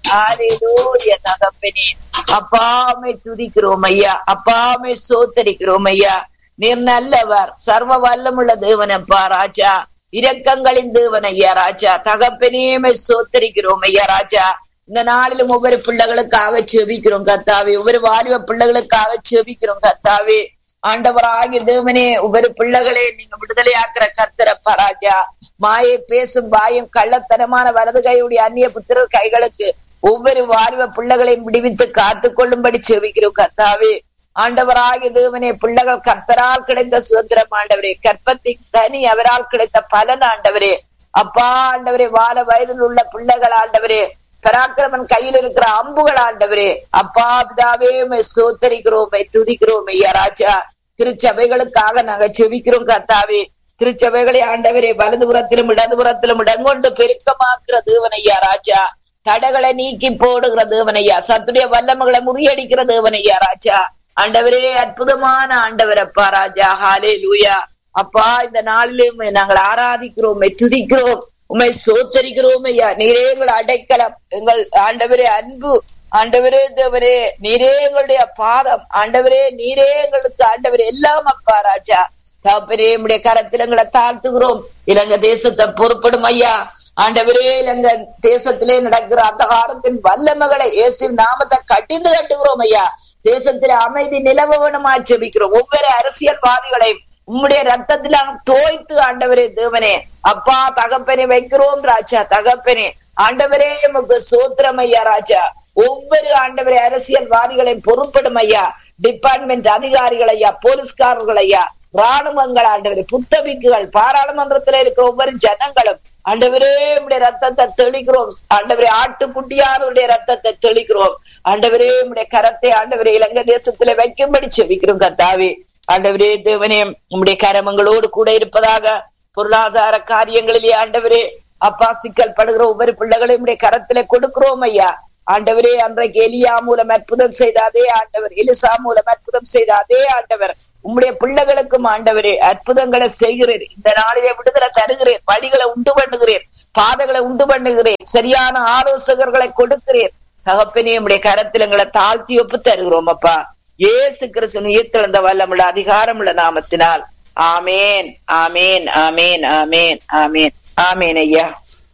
Hallelujah தகப்பனே அப்பாமை துதிக்கிறோம் ஐயா அப்பாமை சோத்தரிக்கிறோம் ஐயா நீர் நல்லவர் சர்வ வல்லமுள்ள தேவனப்பா ராஜா இரக்கங்களின் தேவன் ஐயா ராஜா தகப்பனேமை சோத்தரிக்கிறோம் ஐயா ராஜா இந்த நாளிலும் ஒவ்வொரு பிள்ளைகளுக்காக செபிக்கிறோம் கத்தாவே ஒவ்வொரு வாலிப பிள்ளைகளுக்காக செபிக்கிறோம் கத்தாவே ஆண்டவராகிய தேவனே ஒவ்வொரு பிள்ளைகளே நீங்க விடுதலையாக்குற கத்திரப்பா ராஜா மாயை பேசும் பாயம் கள்ளத்தனமான வலது கையுடைய அந்நிய புத்திரர் கைகளுக்கு ஒவ்வொரு வாலிப பிள்ளைகளையும் விடுவித்து காத்து கொள்ளும்படி செவிக்கிறோம் கத்தாவே ஆண்டவராகிய தேவனே பிள்ளைகள் கர்த்தரால் கிடைத்த சுதந்திரம் ஆண்டவரே கற்பத்தின் கனி அவரால் கிடைத்த பலன் ஆண்டவரே அப்பா ஆண்டவரே வாழ வயதில் உள்ள பிள்ளைகள் ஆண்டவரே பராக்கிரமன் கையில் இருக்கிற அம்புகள் ஆண்டவரே அப்பா பிதாவே சோத்தரிக்கிறோம் துதிக்கிறோம் ஐயா ராஜா திருச்சபைகளுக்காக நாங்க செவிக்கிறோம் கத்தாவே திருச்சபைகளை ஆண்டவரே வலதுபுறத்திலும் இடதுபுறத்திலும் இடங்கொண்டு பெருக்கமாக்குற தேவனையா ராஜா தடைகளை நீக்கி போடுகிற தேவனையா சத்துடைய வல்லமைகளை முறியடிக்கிற தேவனையா ராஜா ஆண்டவரே அற்புதமான ஆண்டவரப்பா ராஜா ஹாலே லூயா அப்பா இந்த நாளிலும் நாங்கள் ஆராதிக்கிறோம் துதிக்கிறோம் உண்மை சோத்தரிக்கிறோம் ஐயா நீரே எங்கள் அடைக்கலம் எங்கள் ஆண்டவரே அன்பு ஆண்டவரே தேவரே நீரே எங்களுடைய பாதம் ஆண்டவரே நீரே எங்களுக்கு ஆண்டவரே எல்லாம் அப்பா ராஜா தகப்பரே உடைய கரத்தில் எங்களை தாழ்த்துகிறோம் இலங்கை தேசத்தை பொறுப்படும் ஐயா ஆண்டவரே இலங்கை தேசத்திலே நடக்கிற அந்தகாரத்தின் வல்லமகளை இயேசு நாமத்தை கட்டிந்து கட்டுகிறோம் ஐயா தேசத்திலே அமைதி நிலவ வேணுமா ஜெபிக்கிறோம் ஒவ்வொரு அரசியல்வாதிகளையும் உம்முடைய ரத்தத்தில் தோய்த்து ஆண்டவரே தேவனே அப்பா தகப்பனே வைக்கிறோம் ராஜா தகப்பனே ஆண்டவரே எமக்கு சோத்திரம் ஐயா ராஜா ஒவ்வொரு ஆண்டவரே அரசியல்வாதிகளையும் பொறுப்படும் ஐயா டிபார்ட்மெண்ட் அதிகாரிகள் ஐயா போலீஸ்காரர்கள் ஐயா ராணுவங்கள் ஆண்டவரே புத்தபிக்குகள் பாராளுமன்றத்தில் இருக்கிற ஒவ்வொரு ஜனங்களும் ஆண்டவரே உடைய ரத்தத்தை தெளிக்கிறோம் ஆண்டவரே ஆட்டுக்குட்டியாருடைய ரத்தத்தை தெளிக்கிறோம் ஆண்டவரே உடைய கரத்தை ஆண்டவரே இலங்கை தேசத்துல வைக்கும்படி செவிக்கிறோம் கத்தாவே ஆண்டவரே தேவனே உம்முடைய கரமங்களோடு கூட இருப்பதாக பொருளாதார காரியங்களிலே ஆண்டவரே அப்பா சிக்கல் படுகிற ஒவ்வொரு பிள்ளைகளையும் உடைய கரத்திலே கொடுக்கிறோம் ஐயா ஆண்டவரே அன்றைக்கு எலியா மூலம் அற்புதம் செய்த அதே ஆண்டவர் எலிசா மூலம் அற்புதம் செய்த அதே ஆண்டவர் உம்முடைய பிள்ளைகளுக்கும் ஆண்டவரே அற்புதங்களை செய்கிறேன் இந்த நாளிலே விடுதலை தருகிறேன் வழிகளை உண்டு பண்ணுகிறேன் பாதைகளை உண்டு பண்ணுகிறேன் சரியான ஆலோசகர்களை கொடுக்கிறேன் தகப்பனே உம்முடைய கரத்தில் எங்களை தாழ்த்தி ஒப்பு தருகிறோம் அப்பா இயேசு கிறிஸ்து உயிர்த்தெழுந்த வல்லமுள்ள அதிகாரமுள்ள நாமத்தினால் ஆமேன் ஆமேன் ஆமேன் ஆமேன் ஆமேன் ஆமேன் ஐயா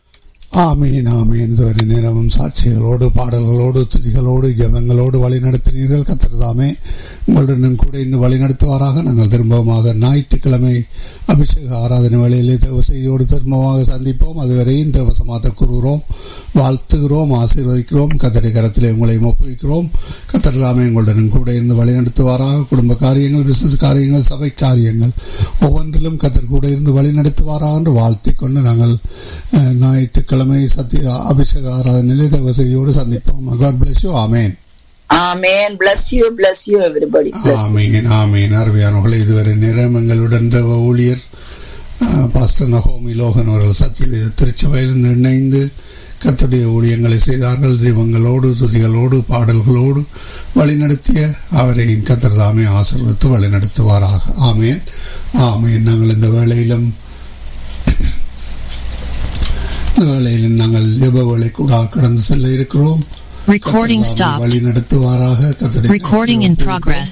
ஆமீன் ஆமீன் இதுவரை நேரமும் சாட்சிகளோடு பாடல்களோடு துதிகளோடு ஜபங்களோடு வழி நடத்தினீர்கள் கத்திரதாமே உங்களுடன் கூட இந்த வழி நடத்துவாராக நாங்கள் திரும்பமாக ஞாயிற்றுக்கிழமை அபிஷேக ஆராதனை வேளையிலே தேவசையோடு திரும்பமாக சந்திப்போம் அதுவரையும் தேவசமாத்த கூறுகிறோம் வாழ்த்துகிறோம் ஆசீர்வதிக்கிறோம் கத்தரை கரத்திலே உங்களை ஒப்புவிக்கிறோம் கத்திரதாமே உங்களுடன் கூட இருந்து வழி நடத்துவாராக குடும்ப காரியங்கள் பிசினஸ் காரியங்கள் சபை காரியங்கள் ஒவ்வொன்றிலும் கத்தர் கூட இருந்து வழி நடத்துவாராக என்று வாழ்த்திக் கொண்டு நாங்கள் ஞாயிற்றுக்கிழமை கிழமை சத்திய அபிஷேக ஆராதனையிலே தேவசையோடு சந்திப்போம் God bless you amen amen bless you bless you everybody ஆமீன் ஆமீன் அருமையானவர்களே இதுவரை நேரம் எங்களுடன் தேவ ஊழியர் பாஸ்டர் நகோமி லோகன் அவர்கள் சத்தியவேத திருச்சபையிலிருந்து இணைந்து கத்துடைய ஊழியங்களை செய்தார்கள் தெய்வங்களோடு துதிகளோடு பாடல்களோடு வழிநடத்திய அவரை கத்தர் தாமே ஆசிர்வத்து வழிநடத்துவாராக ஆமேன் ஆமேன் நாங்கள் இந்த வேளையிலும் வேளையில் நாங்கள் ஜெபவளை கூட கடந்து செல்ல இருக்கிறோம் Recording stopped. வழி நடத்துவாராக Recording in progress.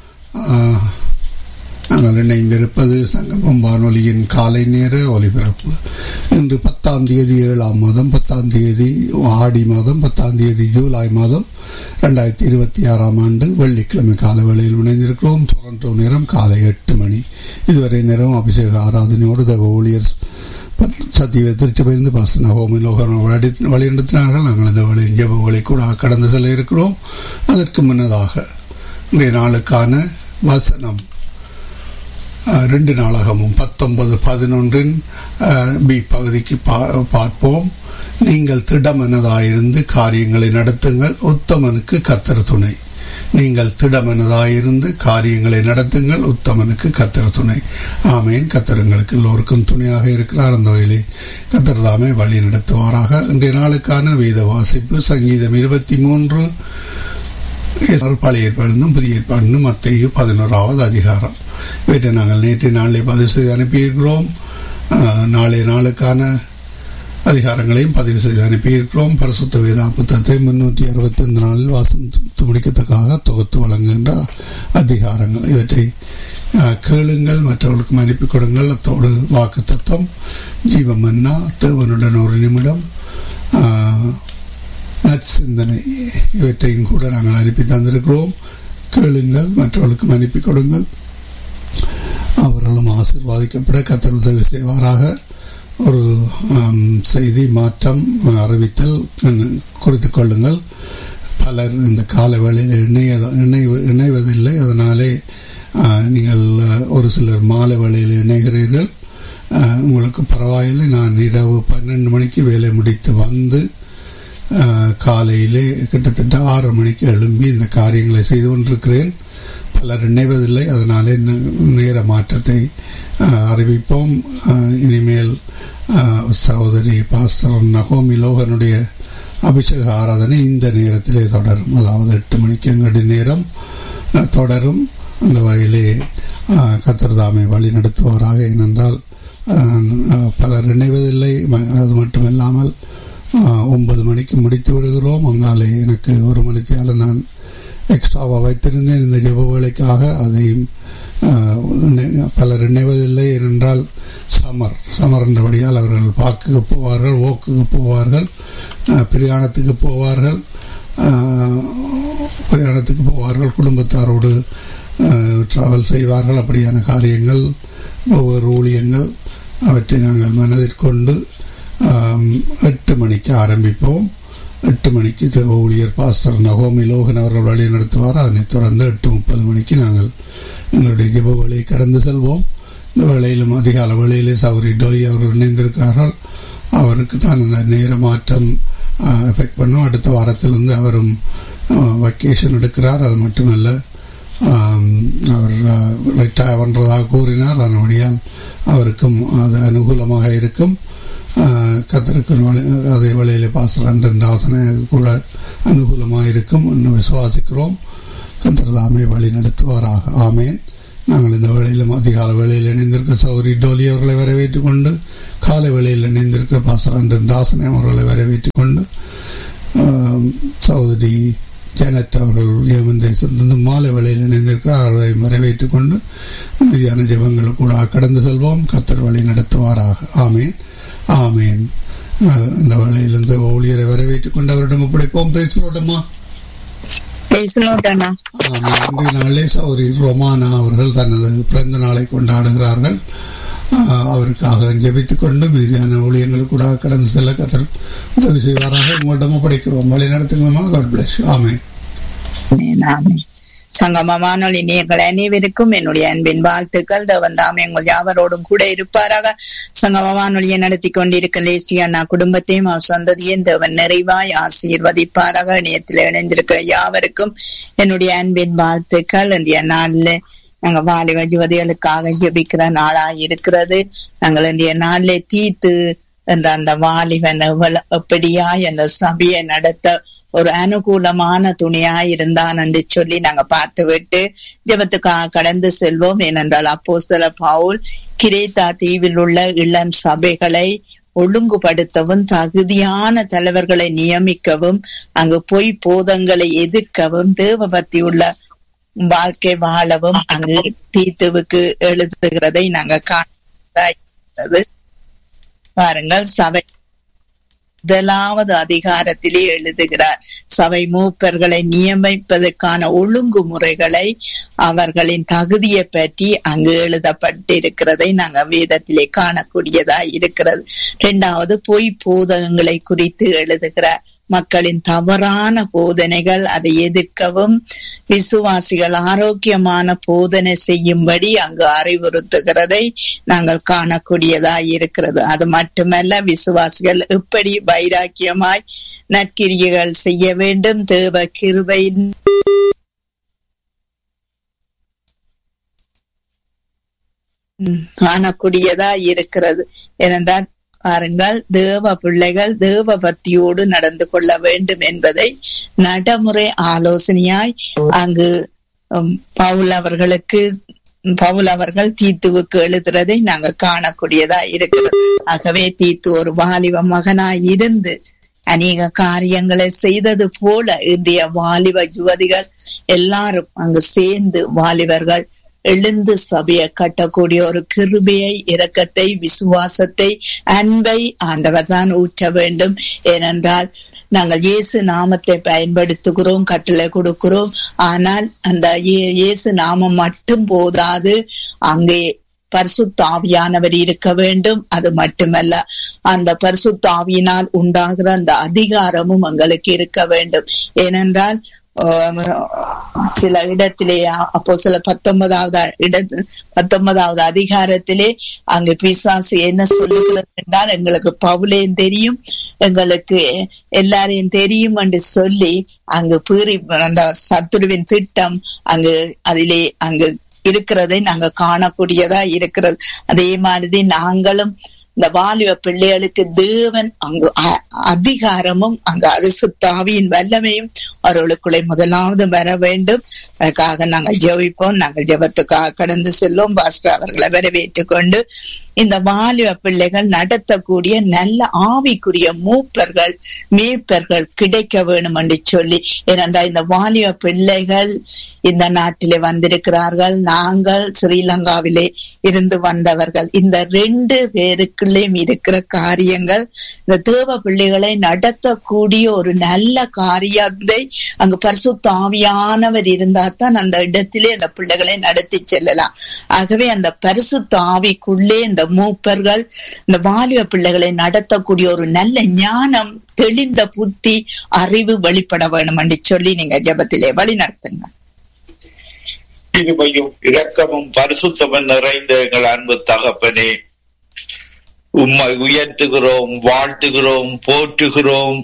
நாங்கள் இணைந்திருப்பது சங்கமம் வானொலியின் காலை நேர ஒலிபரப்பு இன்று பத்தாம் தேதி ஏழாம் மாதம் பத்தாம் தேதி ஆடி மாதம் பத்தாம் தேதி ஜூலை மாதம் ரெண்டாயிரத்தி இருபத்தி ஆறாம் ஆண்டு வெள்ளிக்கிழமை கால வேளையில் இணைந்திருக்கிறோம் டொரண்டோ நேரம் காலை எட்டு மணி இதுவரை நேரம் அபிஷேக ஆராதனையோடு தக ஊழியர் சத்திய திருச்சபையிலிருந்து பாஸ்டர் நகோமி லோகன் வழிநடத்தினார்கள் நாங்கள் இந்த வழி ஜப கூட கடந்து செல்ல இருக்கிறோம் அதற்கு முன்னதாக இன்றைய நாளுக்கான வசனம் ரெண்டு நாளாகவும் பத்தொன்பது பதினொன்றின் பி பகுதிக்கு பார்ப்போம் நீங்கள் திடமனதாயிருந்து காரியங்களை நடத்துங்கள் உத்தமனுக்கு கத்தர் துணை நீங்கள் திடமனதாயிருந்து காரியங்களை நடத்துங்கள் உத்தமனுக்கு கத்திர துணை ஆமேன் கத்தருங்களுக்கு எல்லோருக்கும் துணையாக இருக்கிறார் அந்த வகையிலே கத்தர் தாமே வழி நடத்துவாராக இன்றைய நாளுக்கான வேத வாசிப்பு சங்கீதம் இருபத்தி மூன்று பழைய ஏற்பாடும் புதிய ஏற்பாடும் மத்திய பதினோராவது அதிகாரம் இவற்றை நாங்கள் நேற்று நாளிலே பதிவு செய்து அனுப்பியிருக்கிறோம் நாளைய நாளுக்கான அதிகாரங்களையும் பதிவு செய்து அனுப்பியிருக்கிறோம் பரிசுத்த வேதா புத்தகத்தை முன்னூற்றி அறுபத்தி ஐந்து நாளில் வாசம் முடிக்கத்தக்காக தொகுத்து வழங்குகின்ற அதிகாரங்கள் இவற்றை அஹ், கேளுங்கள் மற்றவர்களுக்கு அனுப்பி கொடுங்கள் அத்தோடு வாக்கு தத்துவம் ஜீவமன்னா தேவனுடன் ஒரு நிமிடம் அஹ், நற்சிந்தனை இவற்றையும் கூட நாங்கள் அனுப்பி தந்திருக்கிறோம் கேளுங்கள் மற்றவர்களுக்கும் அனுப்பி கொடுங்கள் அவர்களும் ஆசீர்வாதிக்கப்பட கத்தர் உதவி செய்வாராக ஒரு ஆம், செய்தி மாற்றம் அறிவித்தல் ம், குறித்துக் கொள்ளுங்கள் பலர் இந்த கால வேளையில் இணைய இணைவு இணைவதில்லை அதனாலே ஆ, நீங்கள் ஆ, ஒரு சிலர் மாலை வேளையில் இணைகிறீர்கள் ஆ, உங்களுக்கு பரவாயில்லை நான் இரவு பன்னெண்டு மணிக்கு வேலை முடித்து வந்து ஆ, காலையிலே கிட்டத்தட்ட ஆறு மணிக்கு எழும்பி இந்த காரியங்களை செய்து கொண்டிருக்கிறேன் பலர் இணைவதில்லை அதனாலே ந- நேர மாற்றத்தை ஆ, அறிவிப்போம் ஆ, இனிமேல் ஆ, சகோதரி பாஸ்டர் நகோமி லோகனுடைய அபிஷேக ஆராதனை இந்த நேரத்திலே தொடரும் அதாவது எட்டு மணிக்கு எங்களுடைய நேரம் ஆ, தொடரும் அந்த வகையிலே ஆ, கர்த்தர் தாமே வழி நடத்துவாராக ஏனென்றால் ஆ, ஆ, பலர் இணைவதில்லை ம- அது மட்டுமல்லாமல் ஆ, ஒன்பது மணிக்கு முடித்து விடுகிறோம் அங்காலே எனக்கு ஒரு மணித்தியால நான் எக்ஸ்ட்ராவாக வைத்திருந்தேன் இந்த ஜெப வேலைக்காக அதையும் ஆஹ், இணை- பலர் இணைவதில்லை ஏனென்றால் சமர் சமர் என்றபடியால் அவர்கள் பாக்குக்கு போவார்கள் ஓக்குக்கு போவார்கள் ஆஹ், பிரயாணத்துக்கு போவார்கள் ஆஹ், பிரயாணத்துக்கு போவார்கள் குடும்பத்தாரோடு டிராவல் செய்வார்கள் அப்படியான காரியங்கள் ஒவ்வொரு ஊழியங்கள் அவற்றை நாங்கள் மனதிற்கொண்டு ஆம், எட்டு மணிக்கு ஆரம்பிப்போம் எட்டு மணிக்கு தேவ ஊழியர் பாஸ்டர் நகோமி லோகன் அவர்கள் வழி நடத்துவார் அதனைத் தொடர்ந்து எட்டு முப்பது மணிக்கு நாங்கள் எங்களுடைய ஜெப வேலையை கடந்து செல்வோம் இந்த வேளையிலும் அதிகால வேளையிலே சௌரி டோய் அவர்கள் இணைந்திருக்கிறார்கள் அவருக்கு தான் அந்த நேர மாற்றம் எஃபெக்ட் பண்ணும் அடுத்த வாரத்திலிருந்து அவரும் வக்கேஷன் எடுக்கிறார் அது மட்டுமல்ல ஆம், அவர் ரிட்டையர் பண்ணுறதாக கூறினார் அதனுடையால் அவருக்கும் அது அனுகூலமாக இருக்கும் கத்தருக்கு அதே வேளையிலே பாசர் அன்றன் ஆசனை கூட அனுகூலமாக இருக்கும் என்று விசுவாசிக்கிறோம் கத்தர் தாமே வழி நடத்துவாராக ஆமேன் நாங்கள் இந்த வேளையிலும் அதிகால வேளையில் இணைந்திருக்க சௌரி டோலி அவர்களை வரவேற்றுக் கொண்டு காலை வேளையில் இணைந்திருக்கிற பாசர் அன்றன் தாசனை அவர்களை வரவேற்றுக் கொண்டு ஆம், சகோதரி ஜானட் அவர்கள் ஏமன் தேசத்திலிருந்து மாலை வேளையில் இணைந்திருக்கிறார் அவரை வரவேற்றுக் கொண்டு மீதியான ஜெபங்கள் கூட கடந்து செல்வோம் கத்தர் வழி நடத்துவாராக ஆமேன் ஆமேன் அஹ், இந்த வேளையிலிருந்து ஊழியரை வரவேற்றுக் கொண்டு அவரிடம் ஒப்படைப்போம் பேசுகிறோட்டம்மா பேசணும்டா ஆமாம் இன்றைய நாளிலே சௌரி ரொமானா அவர்கள் தனது பிறந்த நாளை கொண்டாடுகிறார்கள் ஆஹ், அவருக்காக ஜெபித்துக் கொண்டு மீதியான ஊழியங்கள் கூட கடந்து செல்ல கத்தர் உதவி செய்வாராக உங்களிடம் ஒப்படைக்கிறோம் வழி நடத்துங்கம்மா காட் பிளஸ் ஆமே நாமே சங்கமமானொலி நீங்கள் அனைவருக்கும் என்னுடைய அன்பின் வாழ்த்துக்கள் தேவன் தாமே உங்கள் யாவரோடும் கூட இருப்பாராக சங்கமமானொலியை நடத்தி கொண்டிருக்கிற லேஸ்டி அண்ணா குடும்பத்தையும் அவர் சந்ததியும் தேவன் நிறைவாய் ஆசீர்வதிப்பாராக இணையத்தில் இணைந்திருக்கிற யாவருக்கும் என்னுடைய அன்பின் வாழ்த்துக்கள் இன்றைய நாள்ல நாங்க வாலிப யுவதிகளுக்காக ஜெபிக்கிற நாளா இருக்கிறது நாங்கள் இன்றைய நாளிலே தீத்து என்ற அந்த வாலிபன் எவ்வள- எப்படியாய் அந்த சபையை நடத்த ஒரு அனுகூலமான துணியாய் இருந்தான் என்று சொல்லி நாங்க பார்த்து விட்டு ஜெபத்துக்காக கடந்து செல்வோம் ஏனென்றால் அப்போஸ்தல பவுல் கிரேத்தா தீவில் உள்ள இளம் சபைகளை ஒழுங்குபடுத்தவும் தகுதியான தலைவர்களை நியமிக்கவும் அங்கு பொய் போதங்களை எதிர்க்கவும் தேவ பக்தியுள்ள வாழ்க்கை வாழவும் அங்கு தீத்துவுக்கு எழுதுகிறதை நாங்க காண பாருங்கள் சபை முதலாவது அதிகாரத்திலே எழுதுகிறார் சபை மூப்பர்களை நியமிப்பதற்கான ஒழுங்குமுறைகளை அவர்களின் தகுதியை பற்றி அங்கு எழுதப்பட்டிருக்கிறதை நாங்க வேதத்திலே காணக்கூடியதா இருக்கிறது இரண்டாவது பொய் போதகங்களை குறித்து எழுதுகிறார் மக்களின் தவறான போதனைகள் அதை எதிர்க்கவும் விசுவாசிகள் ஆரோக்கியமான போதனை செய்யும்படி அங்கு அறிவுறுத்துகிறதை நாங்கள் காணக்கூடியதா இருக்கிறது அது மட்டுமல்ல விசுவாசிகள் எப்படி வைராக்கியமாய் நற்கிரியைகள் செய்ய வேண்டும் தேவ கிருபையின் காணக்கூடியதா இருக்கிறது ஏனென்றால் பாருங்கள் தேவ பிள்ளைகள் தேவ பக்தியோடு நடந்து கொள்ள வேண்டும் என்பதை நடைமுறை ஆலோசனையாய் அங்கு உம், பவுல் அவர்களுக்கு பவுல் அவர்கள் தீத்துவுக்கு எழுதுறதை நாங்க காணக்கூடியதா இருக்கிறது ஆகவே தீத்து ஒரு வாலிப மகனாய் இருந்து அநேக காரியங்களை செய்தது போல இந்திய வாலிப யுவதிகள் எல்லாரும் அங்கு சேர்ந்து வாலிபர்கள் எழுந்து சபையை கட்டக்கூடிய ஒரு கிருபையை இரக்கத்தை விசுவாசத்தை அன்பை ஆண்டவர் தான் ஊற்ற வேண்டும் ஏனென்றால் நாங்கள் இயேசு நாமத்தை பயன்படுத்துகிறோம் கட்டளை கொடுக்கிறோம் ஆனால் அந்த இயே- இயேசு நாமம் மட்டும் போதாது அங்கே பரிசுத்தாவியானவர் இருக்க வேண்டும் அது மட்டுமல்ல அந்த பரிசுத்தாவியினால் உண்டாகிற அந்த அதிகாரமும் எங்களுக்கு இருக்க வேண்டும் ஏனென்றால் ஆஹ், சில இடத்திலே அப்போ சில பத்தொன்பதாவது இட பத்தொன்பதாவது அதிகாரத்திலே அங்கு பிசாசு என்ன சொல்லுகிறது என்றால் எங்களுக்கு பவுலையும் தெரியும் எங்களுக்கு எல்லாரையும் தெரியும் என்று சொல்லி அங்கு பீறி அந்த சத்துருவின் திட்டம் அங்கு அதிலே அங்கு இருக்கிறதை நாங்க காணக்கூடியதா இருக்கிறது அதே மாதிரி நாங்களும் இந்த வாலிப பிள்ளைகளுக்கு தேவன் அங்கு அ- அதிகாரமும் அங்கு அரிசுத்தாவியின் வல்லமையும் அவர்களுக்குள்ளே முதலாவது வர வேண்டும் அதுக்காக நாங்கள் ஜெபிப்போம் நாங்கள் ஜெபத்துக்காக கடந்து செல்வோம் பாஸ்டர் அவர்களை வரவேற்றுக் கொண்டு இந்த வாலிப பிள்ளைகள் நடத்தக்கூடிய நல்ல ஆவிக்குரிய மூப்பர்கள் மேய்ப்பர்கள் கிடைக்க வேணும் என்று சொல்லி ஏனென்றால் இந்த வாலிப பிள்ளைகள் இந்த நாட்டிலே வந்திருக்கிறார்கள் நாங்கள் ஸ்ரீலங்காவிலே இருந்து வந்தவர்கள் இந்த ரெண்டு பேருக்குள்ளேயும் இருக்கிற காரியங்கள் இந்த தேவ பிள்ளைகளை நடத்தக்கூடிய ஒரு நல்ல காரியத்தை அங்கு பரிசுத்த ஆவியானவர் இருந்தா தான் அந்த இடத்திலே அந்த பிள்ளைகளை நடத்தி செல்லலாம் ஆகவே அந்த பரிசுத்த ஆவிக்குள்ளே இந்த மூப்பர்கள் இந்த வாலிப பிள்ளைகளை நடத்தக்கூடிய ஒரு நல்ல ஞானம் தெளிந்த புத்தி அறிவு வெளிப்பட வேணும் என்று சொல்லி நீங்க ஜெபத்திலே வழி நடத்துங்க கிருபையும் இரக்கமும் பரிசுத்தமும் நிறைந்த எங்கள் அன்பு தகப்பனே உம்மை உயர்த்துகிறோம் வாழ்த்துகிறோம் போற்றுகிறோம்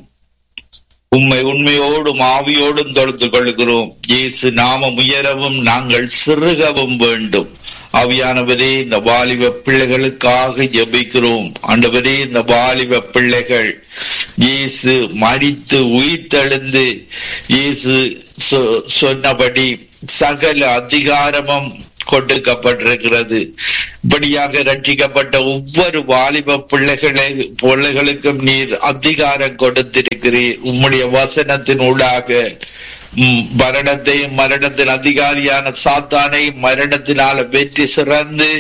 உம்மை உண்மையோடும் ஆவியோடும் தொழுது கொள்கிறோம் இயேசு நாமம் உயரவும் நாங்கள் சிறுகவும் வேண்டும் ஆவியானவரே இந்த வாலிப பிள்ளைகளுக்காக ஜெபிக்கிறோம் ஆண்டவரே இந்த வாலிப பிள்ளைகள் இயேசு மடித்து உயிர்த்தெழுந்து இயேசு சொ- சொன்னபடி சகல அதிகாரமும் கொடுக்கப்பட்டிருக்கிறது இப்படியாக ரட்சிக்கப்பட்ட ஒவ்வொரு வாலிப பிள்ளைகளை பிள்ளைகளுக்கும் நீர் அதிகாரம் கொடுத்திருக்கிறீர் உம்முடைய வசனத்தின் ஊடாக ம், மரணத்தையும் மரணத்தின் அதிகாரியான சாத்தானை மரணத்தினால வெற்றி சிறந்து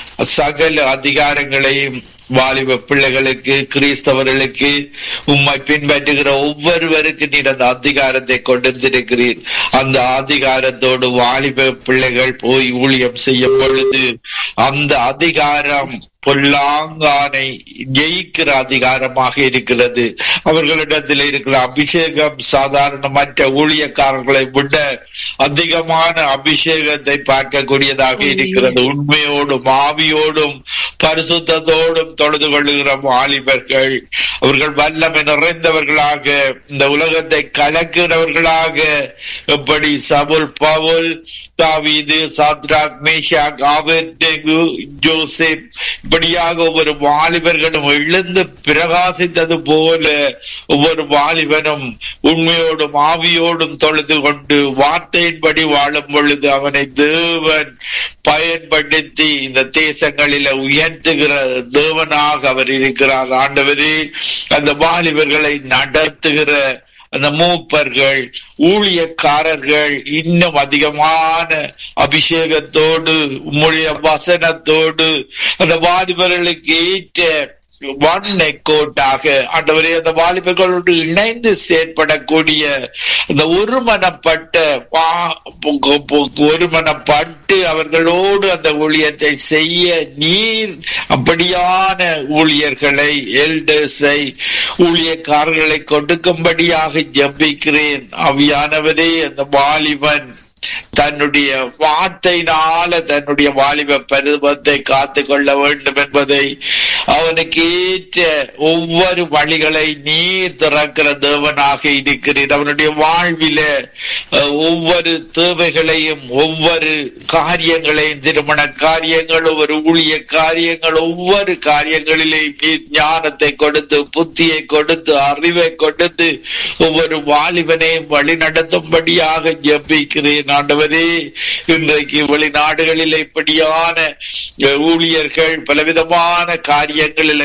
சகல அதிகாரங்களையும் வாலிப பிள்ளைகளுக்கு கிறிஸ்தவர்களுக்கு உம்மை பின்பற்றுகிற ஒவ்வொருவருக்கு நீர் அந்த அதிகாரத்தை கொடுத்திருக்கிறீர் அந்த அதிகாரத்தோடு வாலிப பிள்ளைகள் போய் ஊழியம் செய்யும் பொழுது அந்த அதிகாரம் பொல்லாங்கானை ஜெயிக்கிற அதிகாரமாக இருக்கிறது அவர்களிடத்தில் இருக்கிற அபிஷேகம் சாதாரண மற்ற ஊழியக்காரர்களை விட அதிகமான அபிஷேகத்தை பார்க்கக்கூடியதாக இருக்கிறது உண்மையோடும் ஆவியோடும் பரிசுத்தத்தோடும் தொழுது கொள்ளுகிற வாலிபர்கள் அவர்கள் வல்லமை நிறைந்தவர்களாக இந்த உலகத்தை கலக்கிறவர்களாக எப்படி சவுல் பவுல் தாவீது சாத்ராக் மேஷாக் ஆபேத்நேகு, ஜோசப் இப்படியாக ஒவ்வொரு வாலிபர்களும் எழுந்து பிரகாசித்தது போல ஒவ்வொரு வாலிபனும் உண்மையோடும் ஆவியோடும் தொழுது கொண்டு வார்த்தையின்படி வாழும் பொழுது அவனை தேவன் பயன்படுத்தி இந்த தேசங்களில உயர்த்துகிற தேவனாக அவர் இருக்கிறார் ஆண்டவரே அந்த வாலிபர்களை நடத்துகிற அந்த மூப்பர்கள் ஊழியக்காரர்கள் இன்னும் அதிகமான அபிஷேகத்தோடு உம்முடைய வசனத்தோடு அந்த வாலிபர்களுக்கு ஏற்ற வண்ணை கோட்டாக ஆண்டவரே அந்த வாலிபர்களோடு இணைந்து செயற்படக்கூடிய அந்த ஒருமனப்பட்ட வா- பொ- பொ- ஒருமனப்பட்டு அவர்களோடு அந்த ஊழியத்தை செய்ய நீர் அப்படியான ஊழியர்களை எல்டர்ஸை ஊழியக்காரர்களை கொடுக்கும்படியாக ஜெபிக்கிறேன் அவியானவரே அந்த வாலிபன் தன்னுடைய வார்த்தையினால தன்னுடைய வாலிப பருவத்தை காத்து கொள்ள வேண்டும் என்பதை அவனுக்கு ஏற்ற ஒவ்வொரு வழிகளை நீர் திறக்கிற தேவனாக இருக்கிறீர் அவனுடைய வாழ்வில அஹ், ஒவ்வொரு தேவைகளையும் ஒவ்வொரு காரியங்களையும் திருமண காரியங்கள் ஒவ்வொரு ஊழிய காரியங்கள் ஒவ்வொரு காரியங்களிலேயும் நீர் ஞானத்தை கொடுத்து புத்தியை கொடுத்து அறிவை கொடுத்து ஒவ்வொரு வாலிபனையும் வழி நடத்தும்படியாக ஜெபிக்கிறேன் ஆண்டவரே ஆண்டவரே இன்றைக்கு வெளிநாடுகளில் இப்படியான அஹ், ஊழியர்கள் பலவிதமான காரியங்களில்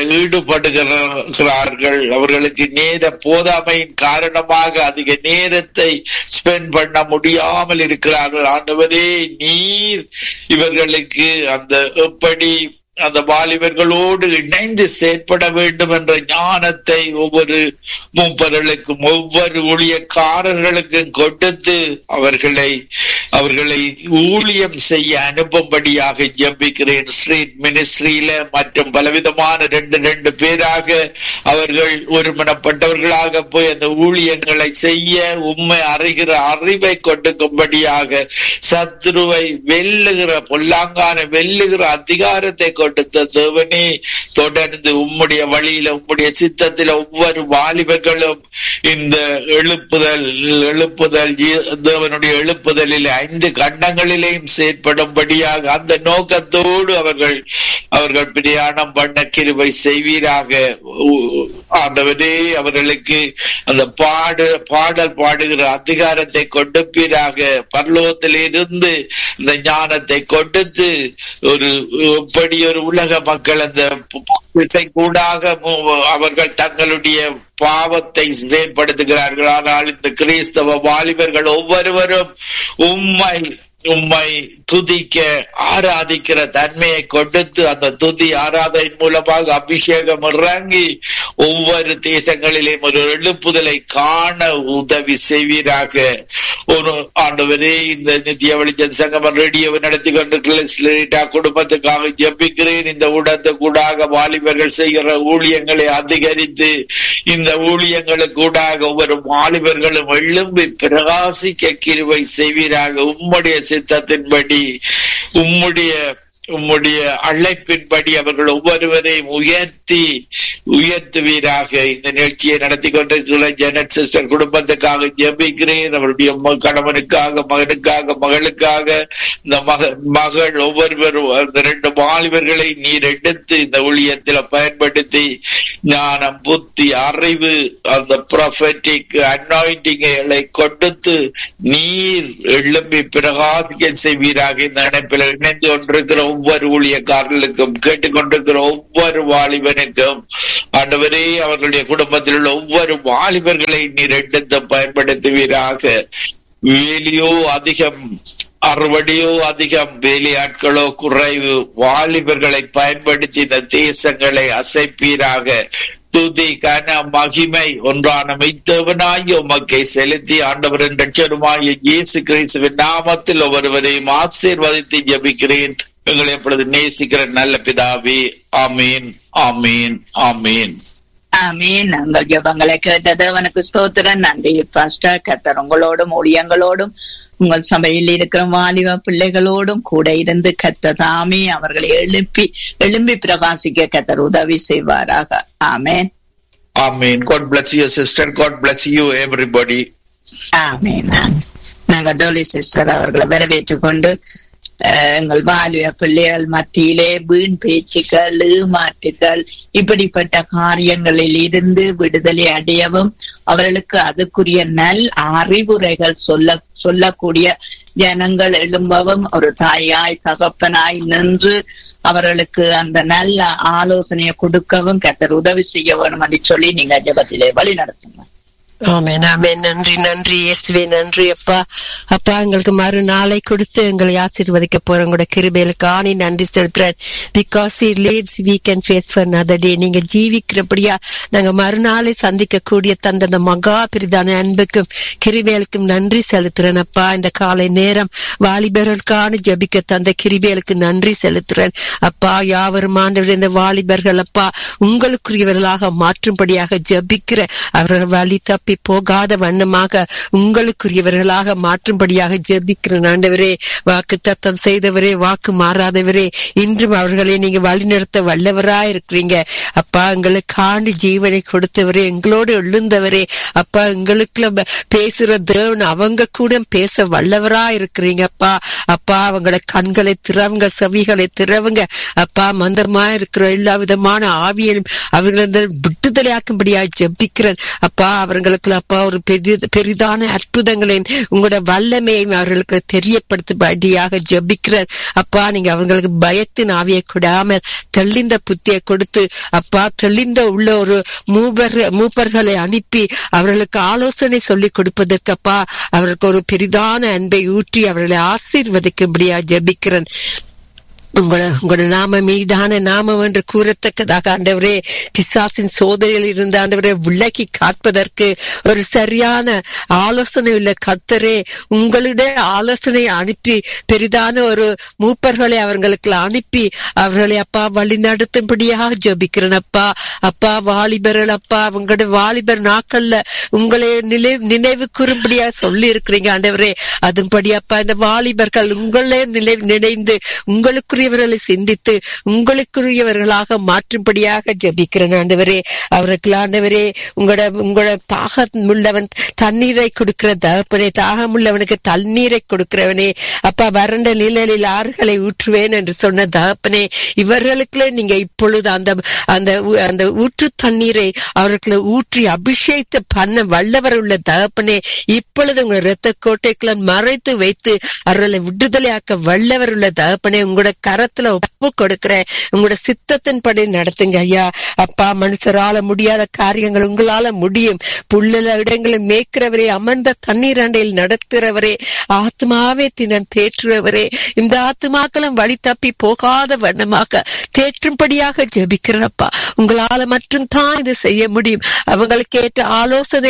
ஈடுபடுகிறார்கள் அவர்களுக்கு நேர போதாமையின் காரணமாக அதிக நேரத்தை ஸ்பெண்ட் பண்ண முடியாமல் இருக்கிறார்கள் ஆண்டவரே நீர் இவர்களுக்கு அந்த எப்படி அந்த வாலிபர்களோடு இணைந்து செயற்பட வேண்டும் என்ற ஞானத்தை ஒவ்வொரு மூப்பர்களுக்கும் ஒவ்வொரு ஊழியக்காரர்களுக்கும் கொடுத்து அவர்களை அவர்களை ஊழியம் செய்ய அனுப்பும்படியாக ஜெபிக்கிறேன் ஸ்ட்ரீட் மினிஸ்ட்ரியில மற்றும் பலவிதமான ரெண்டு ரெண்டு பேராக அவர்கள் ஒருமனப்பட்டவர்களாக போய் அந்த ஊழியங்களை செய்ய உண்மை அறிகிற அறிவை கொடுக்கும்படியாக சத்ருவை வெல்லுகிற பொல்லாங்கான வெல்லுகிற அதிகாரத்தை கொடுத்த தேவனே தொடர்ந்து உம்முடைய வழியில உம்முடைய சித்தத்தில ஒவ்வொரு வாலிபர்களும் இந்த எழுப்புதல் எழுப்புதல் இ- தேவனுடைய எழுப்புதலில் ஐந்து கண்டங்களிலேயும் செயற்படும்படியாக அந்த நோக்கத்தோடு அவர்கள் அவர்கள் பிரயாணம் பண்ண கிருபை செய்வீராக உ- ஆண்டவரே அவர்களுக்கு அந்த பாடு பாடல் பாடுகிற அதிகாரத்தை கொடுப்பீராக பரலோகத்தில் இருந்து இந்த ஞானத்தை கொடுத்து ஒரு எப்படி ஒரு உலக மக்கள் அந்த இசை கூடாக மு- அவர்கள் தங்களுடைய பாவத்தை செயற்படுத்துகிறார்கள் ஆனால் இந்த கிறிஸ்தவ வாலிபர்கள் ஒவ்வொருவரும் உம்மை உம்மை துதிக்க ஆராதிக்கிற தன்மையை கொடுத்து அந்த துதி ஆராதனை மூலமாக அபிஷேகம் இறங்கி ஒவ்வொரு தேசங்களிலேயும் ஒரு எழுப்புதலை காண உதவி செய்வீராக ஒரு ஆண்டவரே இந்த நித்திய வெளிச்சம் சங்கமம் ரேடியோவை நடத்தி கொண்டிருக்கிற குடும்பத்துக்காக ஜெபிக்கிறேன் இந்த ஊடகத்து கூடாக வாலிபர்கள் செய்கிற ஊழியங்களை அதிகரித்து இந்த ஊழியங்களுக்கு கூடாக ஒவ்வொரு வாலிபர்களும் எழும்பி பிரகாசிக்க கிருவை செய்வீராக உம்முடைய சித்தத்தின்படி உம்முடைய உம்முடைய அழைப்பின்படி அவர்கள் ஒவ்வொருவரையும் உயர்த்தி உயர்த்துவீராக இந்த நிகழ்ச்சியை நடத்தி கொண்டிருக்கிற ஜெனட் சிஸ்டர் குடும்பத்துக்காக ஜெபிக்கிறேன் அவருடைய ம- கணவனுக்காக மகனுக்காக மகளுக்காக இந்த மக மகள் ஒவ்வொருவரும் அந்த ரெண்டு வாலிபர்களை நீர் எடுத்து இந்த ஊழியத்தில் பயன்படுத்தி ஞானம் புத்தி அறிவு அந்த ப்ரொஃபட்டிக் அன்னாயிண்டிங்களை கொடுத்து நீர் எழும்பி பிரகாசிக்க செய்வீராக இந்த இணைப்பில் இணைந்து கொண்டிருக்கிற ஒவ்வொரு ஊழியக்காரர்களுக்கும் கேட்டுக்கொண்டிருக்கிற ஒவ்வொரு வாலிபனுக்கும் ஆண்டவரே அவர்களுடைய குடும்பத்தில் உள்ள ஒவ்வொரு வாலிபர்களை நீர் எடுத்து பயன்படுத்துவீராக வேலியோ அதிகம் அறுவடையோ அதிகம் வேலையாட்களோ குறைவு வாலிபர்களை பயன்படுத்தி இந்த தேசங்களை அசைப்பீராக துதி கன மகிமை ஒன்றான மெய்த்தவனாய் உமக்கை செலுத்தி ஆண்டவரின் ரட்சருமாய இயேசு கிறிஸ்துவின் நாமத்தில் ஒவ்வொருவரையும் ஆசீர்வதித்து ஜெபிக்கிறேன் எங்களை எப்பொழுது நேசிக்கிற நல்ல பிதாவே ஆமீன் ஆமீன் ஆமீன் ஆமீன் நாங்கள் ஜெபங்களை கேட்டது அவனுக்கு ஸ்தோத்திரம் நன்றி பாஸ்டர் கத்தர் உங்களோடும் ஊழியங்களோடும் உங்கள் சபையில் இருக்கிற வாலிப பிள்ளைகளோடும் கூட இருந்து கத்த தாமே அவர்களை எழுப்பி எழும்பி பிரகாசிக்க கத்தர் உதவி செய்வாராக ஆமேன் ஆமீன் God bless you sister God bless you everybody ஆமேன் நாங்க டோலி சிஸ்டர் அவர்களை வரவேற்றுக் கொண்டு அஹ், எங்கள் வாலிப பிள்ளைகள் மத்தியிலே வீண் பேச்சுக்கள் ஏமாற்றுகள் இப்படிப்பட்ட காரியங்களில் இருந்து விடுதலை அடையவும் அவர்களுக்கு அதுக்குரிய நல் அறிவுரைகள் சொல்ல சொல்லக்கூடிய ஜனங்கள் எழும்பவும் ஒரு தாயாய் தகப்பனாய் நின்று அவர்களுக்கு அந்த நல்ல ஆலோசனையை கொடுக்கவும் கத்தர் உதவி செய்ய வேணும் என்று சொல்லி நீங்க ஜெபத்திலே வழி நடத்துங்க ஆமென் ஆமென் நன்றி நன்றி இயேசுவே நன்றி அப்பா அப்பா எங்களுக்கு மறுநாளை கொடுத்து எங்களை ஆசீர்வதிக்க போற உங்களோட கிருபையில காணி நன்றி செலுத்துறேன் because he lives we can face for another day நீங்க ஜீவிக்கிறபடியா நாங்க மறுநாளை சந்திக்க கூடிய தந்த அந்த மகா பிரிதான அன்புக்கும் கிருபைகளுக்கும் நன்றி செலுத்துறேன் அப்பா இந்த காலை நேரம் வாலிபர்களுக்கான ஜெபிக்க தந்த கிருபைகளுக்கு நன்றி செலுத்துறேன் அப்பா யாவரும் ஆண்டவர் இந்த வாலிபர்கள் அப்பா உங்களுக்குரியவர்களாக மாற்றும்படியாக ஜெபிக்கிற அவர்கள் வழி தப்பி போகாத வண்ணமாக உங்களுக்குரியவர்களாக மாற்றும்படியாக ஜெபிக்கிற ஆண்டவரே வாக்கு தத்தம் செய்தவரே வாக்கு மாறாதவரே இன்றும் அவர்களை நீங்க வழிநடத்த வல்லவரா இருக்கிறீங்க அப்பா எங்களுக்காண்டு ஜீவனை கொடுத்தவரே எங்களோடு எழுந்தவரே அப்பா எங்களுக்குள்ள ப- பேசுற தேவன் அவங்க கூட பேச வல்லவரா இருக்கிறீங்க அப்பா அப்பா அவங்கள கண்களை திறவுங்க செவிகளை திறவுங்க அப்பா மந்தமா இருக்கிற எல்லா விதமான ஆவியையும் அவர்களை விட்டுதலையாக்கும்படியா ஜெபிக்கிறேன் அப்பா அவர்களை அவர்களுக்கு அப்பா ஒரு பெரிய பெரிதான அற்புதங்களையும் உங்களோட வல்லமையையும் அவர்களுக்கு தெரியப்படுத்தும்படியாக ஜெபிக்கிறார் அப்பா நீங்க அவங்களுக்கு பயத்தின் ஆவியை கொடாமல் தெளிந்த புத்தியை கொடுத்து அப்பா தெளிந்த உள்ள ஒரு மூவர் மூப்பர்களை அனுப்பி அவர்களுக்கு ஆலோசனை சொல்லிக் கொடுப்பதற்கு அப்பா அவர்களுக்கு ஒரு பெரிதான அன்பை ஊற்றி அவர்களை ஆசீர்வதிக்கும்படியா ஜெபிக்கிறேன் உங்களோட உங்களோட நாம மீதான நாமம் என்று கூறத்தக்கதாக ஆண்டவரே பிசாசின் சோதனையில் இருந்த ஆண்டவரே விலக்கி காட்பதற்கு ஒரு சரியான ஆலோசனை உள்ள கத்தரே உங்களுடைய ஆலோசனை அனுப்பி பெரிதான ஒரு மூப்பர்களை அவர்களுக்கு அனுப்பி அவர்களை அப்பா வழி நடத்தும்படியாக ஜபிக்கிறேன் அப்பா அப்பா வாலிபர்கள் அப்பா உங்களுடைய வாலிபர் நாக்கல்ல உங்களை நினைவு நினைவு கூறும்படியா சொல்லி இருக்கிறீங்க ஆண்டவரே அதன்படி அப்பா இந்த வாலிபர்கள் உங்களே நினைவு நினைந்து உங்களுக்குரியவர்களை சிந்தித்து உங்களுக்குரியவர்களாக மாற்றும்படியாக ஜபிக்கிறேன் ஆண்டவரே அவருக்கு ஆண்டவரே உங்களோட உங்களோட தாகம் உள்ளவன் தண்ணீரை கொடுக்கிற தகப்பனே தாகம் உள்ளவனுக்கு தண்ணீரை கொடுக்கிறவனே அப்பா வறண்ட நிழலில் ஆறுகளை ஊற்றுவேன் என்று சொன்ன தகப்பனே இவர்களுக்கு நீங்க இப்பொழுது அந்த அந்த ஊ- அந்த ஊற்று தண்ணீரை அவர்களுக்கு ஊற்றி அபிஷேகத்தை பண்ண வல்லவர் உள்ள தகப்பனே இப்பொழுது உங்க இரத்த கோட்டைக்குள்ள மறைத்து வைத்து அவர்களை விடுதலையாக்க வல்லவர் உள்ள தகப்பனே உங்களோட கரத்துல ஒப்பு கொடுக்கிறேன் உங்களோட சித்தத்தின்படி நடத்துங்க ஐயா அப்பா மனுஷரால முடியாத காரியங்கள் உங்களால முடியும் புல்லுல இடங்களை மேய்க்கிறவரே அமர்ந்த தண்ணீர் அண்டையில் நடத்துகிறவரே ஆத்மாவே தினம் தேற்றுறவரே இந்த ஆத்மாக்களும் வழி தப்பி போகாத வண்ணமாக தேற்றும்படியாக ஜெபிக்கிறப்பா உங்களால மட்டும் தான் இது செய்ய முடியும் அவங்களுக்கு ஏற்ற ஆலோசனை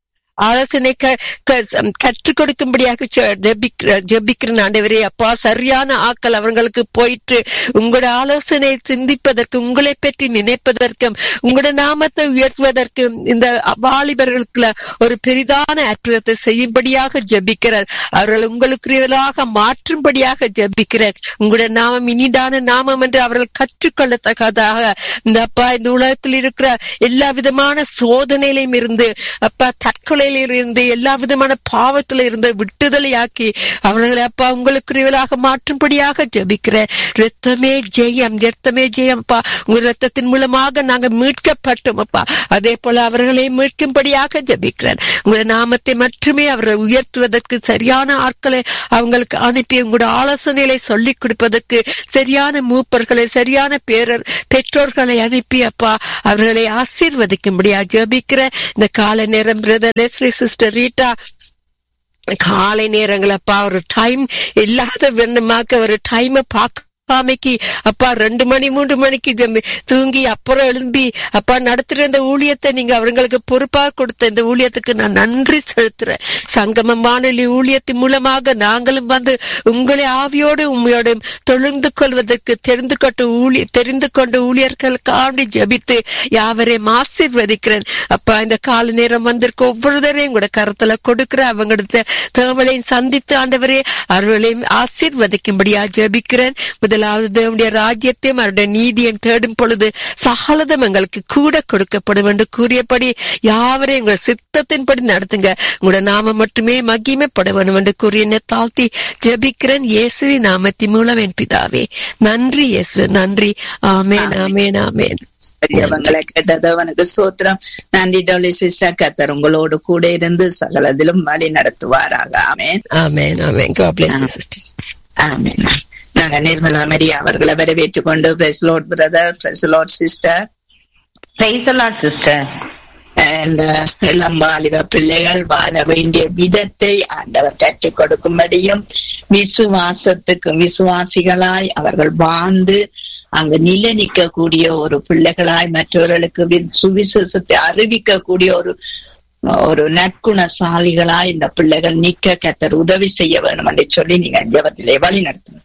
ஆலோசனை க- க- கற்றுக் கொடுக்கும்படியாக ஜெ- ஜெபிக்கிற ஜெபிக்கிற ஆண்டவரே அப்பா சரியான ஆக்கள் அவங்களுக்கு போயிட்டு உங்களோட ஆலோசனை சிந்திப்பதற்கு உங்களை பற்றி நினைப்பதற்கும் உங்களோட நாமத்தை உயர்த்துவதற்கும் இந்த வாலிபர்களுக்குள்ள ஒரு பெரிதான அற்புதத்தை செய்யும்படியாக ஜெபிக்கிறார் அவர்கள் உங்களுக்குரியவர்களாக மாற்றும்படியாக ஜெபிக்கிறார் உங்களோட நாமம் இனிதான நாமம் என்று அவர்கள் கற்றுக்கொள்ளத்தக்கதாக இந்த அப்பா இந்த உலகத்தில் இருக்கிற எல்லா விதமான சோதனையிலும் இருந்து அப்பா தற்கொலையில இருந்து எல்லா விதமான பாவத்தில இருந்து விட்டுதலையாக்கி அவர்களை அப்பா உங்களுக்குரியவர்களாக மாற்றும்படியாக ஜெபிக்கிறேன் ரத்தமே ஜெயம் ரத்தமே ஜெயம் அப்பா உங்க ரத்தத்தின் மூலமாக நாங்க மீட்கப்பட்டோம் அப்பா அதே போல அவர்களை மீட்கும்படியாக ஜெபிக்கிறேன் உங்களோட நாமத்தை மட்டுமே அவர்களை உயர்த்துவதற்கு சரியான ஆட்களை அவங்களுக்கு அனுப்பி உங்களோட ஆலோசனைகளை சொல்லிக் கொடுப்பதற்கு சரியான மூப்பர்களை சரியான பேரர் பெற்றோர்களை அனுப்பி அப்பா அவர்களை ஆசீர்வதிக்கும்படியா ஜெபிக்கிற இந்த கால நேரம் பிரதர் லெஸ்லி சிஸ்டர் ரீட்டா காலை நேரங்கள் அப்பா ஒரு டைம் இல்லாத வேண்டுமாக்க ஒரு டைமை பார்க்க பாமைக்கு அப்பா ரெண்டு மணி மூன்று மணிக்கு ஜெம்மி- தூங்கி அப்புறம் எழும்பி அப்பா நடத்துற இந்த ஊழியத்தை நீங்க அவங்களுக்கு பொறுப்பா கொடுத்த இந்த ஊழியத்துக்கு நான் நன்றி செலுத்துறேன் சங்கம வானொலி ஊழியத்தின் மூலமாக நாங்களும் வந்து உங்களை ஆவியோடு உண்மையோடு தொழுந்து கொள்வதற்கு தெரிந்து கொண்டு ஊழிய தெரிந்து கொண்ட ஊழியர்களுக்காண்டி ஜெபித்து யாவரையும் ஆசீர்வதிக்கிறேன் அப்பா இந்த கால நேரம் வந்திருக்க ஒவ்வொருத்தரையும் கூட கரத்துல கொடுக்கிற அவங்களோட தேவலையும் சந்தித்து ஆண்டவரே அவர்களையும் ஆசீர்வதிக்கும்படியா ஜெபிக்கிறேன் முதலாவது தேவனுடைய ராஜ்யத்தையும் அவருடைய நீதியையும் தேடும் பொழுது சகலதம் எங்களுக்கு கூட கொடுக்கப்படும் என்று கூறியபடி யாவரையும் உங்கள் சித்தத்தின்படி நடத்துங்க உங்களோட நாம மட்டுமே மகிமைப்பட வேண்டும் என்று கூறிய என்னை தாழ்த்தி ஜெபிக்கிறேன் இயேசுவின் நாமத்தின் மூலம் என் பிதாவே நன்றி இயேசு நன்றி ஆமேன் ஆமேன் ஆமேன் பெரியவங்களை கேட்டது அவனுக்கு சோத்திரம் நன்றி டோலி சிஸ்டர் கத்தர் உங்களோடு கூட இருந்து சகலதிலும் வழி நடத்துவாராக ஆமென் ஆமேன் ஆமேன் God bless you, sister. ஆமென் நாங்க நிர்மலா மரியா அவர்களை வரவேற்றுக் கொண்டு praise Lord brother praise Lord sister Praise the Lord, sister. இந்த இளம் வாலிப பிள்ளைகள் வாழ வேண்டிய விதத்தை ஆண்டவர் கற்றுக் கொடுக்கும்படியும் விசுவாசத்துக்கு விசுவாசிகளாய் அவர்கள் வாழ்ந்து அங்கு நிலை நிற்கக்கூடிய ஒரு பிள்ளைகளாய் மற்றவர்களுக்கு வி- சுவிசேஷத்தை அறிவிக்கக்கூடிய ஒரு ஒரு நற்குணசாலிகளாய் இந்த பிள்ளைகள் நிக்க கத்தர் உதவி செய்ய வேணும் என்று சொல்லி நீங்க ஜெபத்திலே வழி நடத்துங்க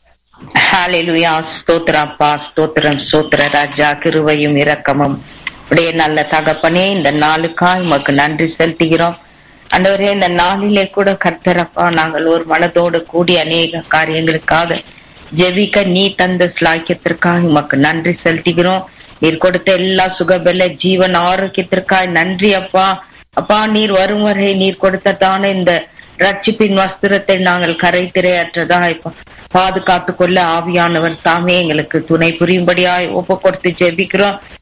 ஹalleluya ஸ்தோத்திரம் அப்பா ஸ்தோத்திரம் ஸ்தோத்திர ராஜா கிருபையும் இரக்கமும் உடைய நல்ல தகப்பனே இந்த நாளுக்காய் உமக்கு நன்றி செலுத்துகிறோம் அந்தவரே இந்த நாளிலே கூட கர்த்தரப்பா நாங்கள் ஒரு மனதோடு கூடி அநேக காரியங்களுக்காக ஜெபிக்க நீ தந்த ஸ்லாக்கியத்திற்காக உமக்கு நன்றி செலுத்துகிறோம் நீர் கொடுத்த எல்லா சுகபல ஜீவன் ஆரோக்கியத்திற்காக நன்றி அப்பா அப்பா நீர் வரும் வரை நீர் கொடுத்ததான இந்த ரட்சிப்பின் வஸ்திரத்தை நாங்கள் கரை திரையற்றதா இப்ப பாதுகாத்து கொள்ள ஆவியானவர் தாமே எங்களுக்கு துணை புரியும்படியாய் ஒப்பு கொடுத்து ஜெபிக்கிறோம்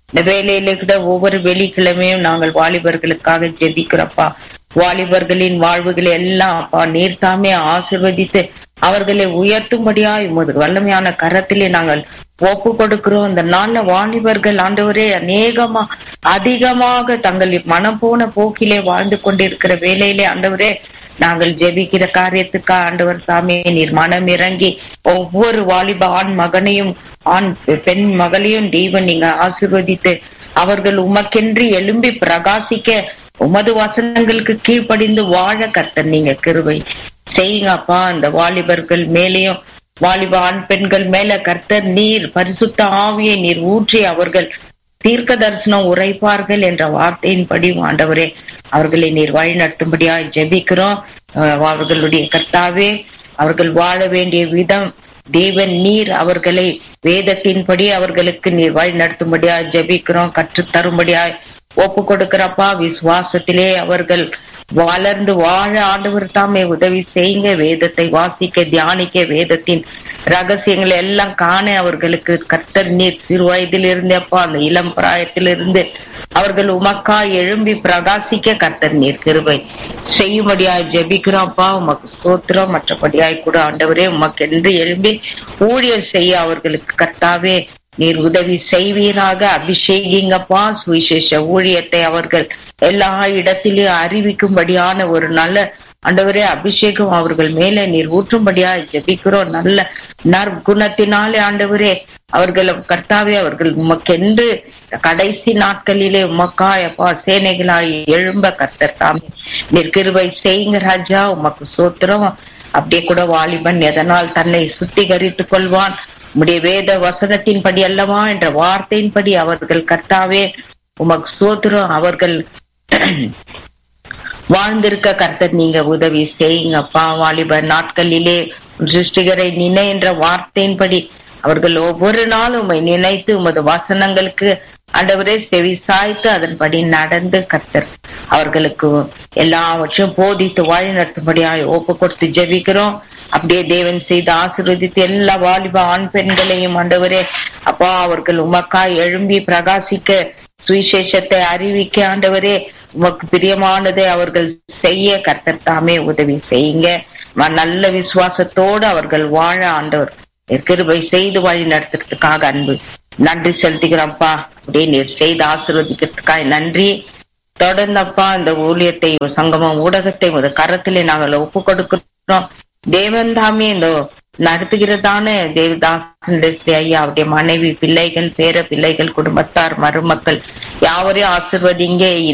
இந்த வேலையில கூட ஒவ்வொரு வெள்ளிக்கிழமையும் நாங்கள் வாலிபர்களுக்காக ஜெபிக்கிறோம்ப்பா வாலிபர்களின் வாழ்வுகளை எல்லாம் அப்பா நீர் தாமே ஆசிர்வதித்து அவர்களை உயர்த்தும்படியா உமது வல்லமையான கரத்திலே நாங்கள் ஒப்பு கொடுக்கிறோம் இந்த நாள்ல வாலிபர்கள் ஆண்டவரே அநேகமா அதிகமாக தங்கள் மனம் போன போக்கிலே வாழ்ந்து கொண்டிருக்கிற வேலையிலே ஆண்டவரே நாங்கள் ஜெபிக்கிற காரியத்துக்கா ஆண்டவர் சாமி நீர் மனம் இறங்கி ஒவ்வொரு வாலிப ஆண் மகனையும் ஆண் பெண் மகளையும் தெய்வம் நீங்க ஆசிர்வதித்து அவர்கள் உமக்கென்று எழும்பி பிரகாசிக்க உமது வசனங்களுக்கு கீழ்ப்படிந்து வாழ கர்த்தர் நீங்க கிருவை செய்யுங்கப்பா அந்த வாலிபர்கள் மேலேயும் வாலிப ஆண் பெண்கள் மேல கர்த்தர் நீர் பரிசுத்த ஆவியை நீர் ஊற்றி அவர்கள் தீர்க்க தரிசனம் உரைப்பார்கள் என்ற வார்த்தையின்படி ஆண்டவரே அவர்களை நீர் வழி நடத்தும்படியா ஜெபிக்கிறோம் அஹ் அவர்களுடைய கர்த்தாவே அவர்கள் வாழ வேண்டிய விதம் தேவன் நீர் அவர்களை வேதத்தின்படி அவர்களுக்கு நீர் வழி நடத்தும்படியா ஜெபிக்கிறோம் கற்றுத் தரும்படியா ஒப்பு கொடுக்கிறப்பா விசுவாசத்திலே அவர்கள் வளர்ந்து வாழ ஆண்டவர் தாமே உதவி செய்யுங்க வேதத்தை வாசிக்க தியானிக்க வேதத்தின் ரகசியங்களை எல்லாம் காண அவர்களுக்கு கர்த்தர் நீர் சிறு வயதிலிருந்து அப்பா அந்த இளம் பிராயத்திலிருந்து அவர்கள் உமக்கா எழும்பி பிரகாசிக்க கர்த்தர் நீர் கிருபை செய்யும்படியாய் ஜெபிக்கிறோம்ப்பா உமக்கு ஸ்தோத்திரம் மற்றபடியாய் கூட ஆண்டவரே உமக்கு என்று எழும்பி ஊழியர் செய்ய அவர்களுக்கு கர்த்தாவே நீர் உதவி செய்வீராக அபிஷேகிங்கப்பா சுவிசேஷ ஊழியத்தை அவர்கள் எல்லா இடத்திலும் அறிவிக்கும்படியான ஒரு நல்ல ஆண்டவரே அபிஷேகம் அவர்கள் மேலே நீர் ஊற்றும்படியா ஜெபிக்கிறோம் நல்ல நற்குணத்தினாலே ஆண்டவரே அவர்கள் கர்த்தாவே அவர்கள் உமக்கென்று கடைசி நாட்களிலே உமக்காய் அப்பா சேனைகளாய் எழும்ப கர்த்தர் தாமே நீர் கிருபை செய்யுங்க ராஜா உமக்கு சோத்திரம் அப்படியே கூட வாலிபன் எதனால் தன்னை சுத்திகரித்துக் கொள்வான் உம்முடைய வேத வசனத்தின்படி அல்லவா என்ற வார்த்தையின்படி அவர்கள் கர்த்தாவே உமக்கு சோத்திரம் அவர்கள் வாழ்ந்திருக்க கர்த்தர் நீங்க உதவி செய்யுங்கப்பா வாலிப நாட்களிலே சிருஷ்டிகரை நினை என்ற வார்த்தையின்படி அவர்கள் ஒவ்வொரு நாளும் உம்மை நினைத்து உமது வசனங்களுக்கு ஆண்டவரே செவி சாய்த்து அதன்படி நடந்து கர்த்தர் அவர்களுக்கு எல்லாவற்றையும் போதித்து வழி நடத்தும்படியாய் ஒப்பு கொடுத்து ஜெபிக்கிறோம் அப்படியே தேவன் செய்து ஆசீர்வதித்து எல்லா வாலிப ஆண் பெண்களையும் ஆண்டவரே அப்பா அவர்கள் உமக்காய் எழும்பி பிரகாசிக்க சுவிசேஷத்தை அறிவிக்க ஆண்டவரே உமக்கு பிரியமானதை அவர்கள் செய்ய கர்த்தர் தாமே உதவி செய்யுங்க ம- நல்ல விசுவாசத்தோடு அவர்கள் வாழ ஆண்டவர் கிருபை செய்து வழி நடத்துறதுக்காக அன்பு நன்றி செலுத்துகிறோம்ப்பா அப்படியே நீர் செய்து ஆசீர்வதிக்கிறதுக்காக நன்றி தொடர்ந்தப்பா இந்த ஊழியத்தை சங்கமம் ஊடகத்தை ஒரு கரத்திலே நாங்கள் ஒப்பு கொடுக்கிறோம் தேவன் தாமே இந்த நடத்துகிறதான தேவதாசன் ஐயா அவருடைய மனைவி பிள்ளைகள் பேர பிள்ளைகள் குடும்பத்தார் மருமக்கள் யாவரையும் ஆசிர்வதிங்க